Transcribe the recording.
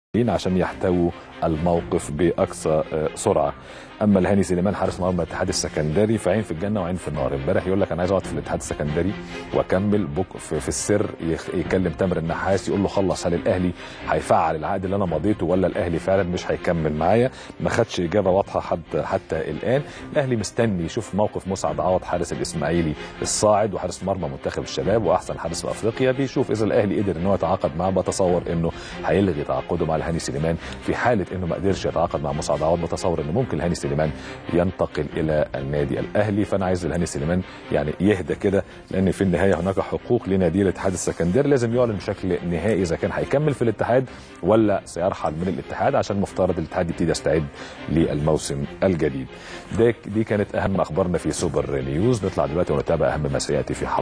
عشان يحتووا الموقف باقصى سرعه اما الهاني سليمان حارس مرمى الاتحاد السكندري فعين في الجنه وعين في النار امبارح يقول لك انا عايز اقعد في الاتحاد السكندري واكمل بك في, في السر يكلم تامر النحاس يقول له خلص هل الاهلي هيفعل العقد اللي انا مضيته ولا الاهلي فعلا مش هيكمل معايا ما خدش اجابه واضحه حتى حتى الان الاهلي مستني يشوف موقف مسعد عوض حارس الاسماعيلي الصاعد وحارس مرمى منتخب الشباب واحسن حارس في افريقيا بيشوف اذا الاهلي قدر ان هو يتعاقد معاه بتصور انه هيلغي تعاقده مع الهاني سليمان في حاله انه ما قدرش يتعاقد مع مسعد عوض بتصور انه ممكن الهاني سليمان ينتقل الى النادي الاهلي فانا عايز الهاني سليمان يعني يهدى كده لان في النهايه هناك حقوق لنادي الاتحاد السكندري لازم يعلن بشكل نهائي اذا كان هيكمل في الاتحاد ولا سيرحل من الاتحاد عشان مفترض الاتحاد يبتدي يستعد للموسم الجديد ده دي كانت اهم اخبارنا في سوبر نيوز نطلع دلوقتي ونتابع اهم ما سياتي في حلقه